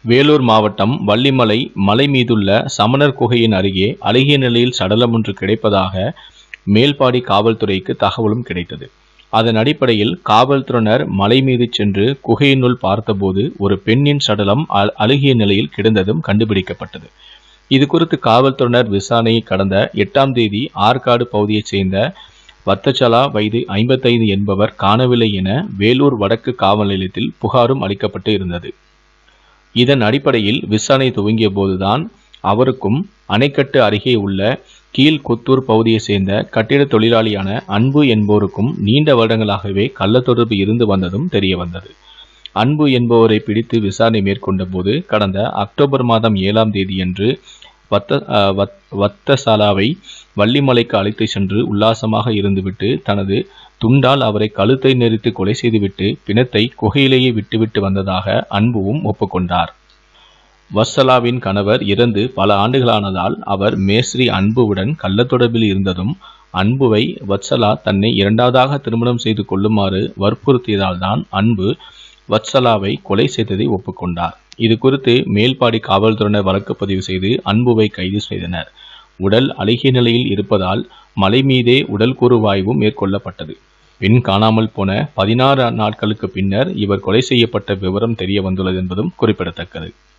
வேலூர் மாவட்டம் வள்ளிமலை மலை மீதுள்ள சமணர் குகையின் அருகே அழுகிய நிலையில் சடலம் ஒன்று கிடைப்பதாக மேல்பாடி காவல்துறைக்கு தகவலும் கிடைத்தது அதன் அடிப்படையில் காவல்துறையினர் மலை மீது சென்று குகையினுள் பார்த்தபோது ஒரு பெண்ணின் சடலம் அ- அழுகிய நிலையில் கிடந்ததும் கண்டுபிடிக்கப்பட்டது இது குறித்து காவல்துறையினர் விசாரணையை கடந்த எட்டாம் தேதி ஆற்காடு பகுதியைச் சேர்ந்த வத்தச்சலா வயது ஐம்பத்தைந்து என்பவர் காணவில்லை என வேலூர் வடக்கு காவல் நிலையத்தில் புகாரும் அளிக்கப்பட்டு இருந்தது இதன் அடிப்படையில் விசாரணை துவங்கிய போதுதான் அவருக்கும் அணைக்கட்டு அருகே உள்ள கீழ் கொத்தூர் பகுதியைச் சேர்ந்த கட்டிட தொழிலாளியான அன்பு என்போருக்கும் நீண்ட வருடங்களாகவே கள்ளத்தொடர்பு இருந்து வந்ததும் தெரிய வந்தது அன்பு என்பவரை பிடித்து விசாரணை மேற்கொண்ட போது கடந்த அக்டோபர் மாதம் ஏழாம் தேதியன்று வத்த அஹ், வத்- வத்தசாலாவை வள்ளிமலைக்கு அழைத்து சென்று உல்லாசமாக இருந்துவிட்டு தனது துண்டால் அவரை கழுத்தை நெரித்து கொலை செய்துவிட்டு பிணத்தை குகையிலேயே விட்டுவிட்டு வந்ததாக அன்புவும் ஒப்புக்கொண்டார் வத்சலாவின் கணவர் இறந்து பல ஆண்டுகளானதால் அவர் மேஸ்ரி அன்புவுடன் கள்ளத்தொடர்பில் இருந்ததும் அன்புவை வத்சலா தன்னை இரண்டாவதாக திருமணம் செய்து கொள்ளுமாறு வற்புறுத்தியதால் தான் அன்பு வத்சலாவை கொலை செய்ததை ஒப்புக்கொண்டார் இது குறித்து மேல்பாடி காவல்துறையினர் வழக்கு பதிவு செய்து அன்புவை கைது செய்தனர் உடல் அழுகிய நிலையில் இருப்பதால் மலை மீதே உடல் கூறுவாய்வும் மேற்கொள்ளப்பட்டது பெண் காணாமல் போன பதினாறு நாட்களுக்கு பின்னர் இவர் கொலை செய்யப்பட்ட விவரம் தெரிய வந்துள்ளது என்பதும் குறிப்பிடத்தக்கது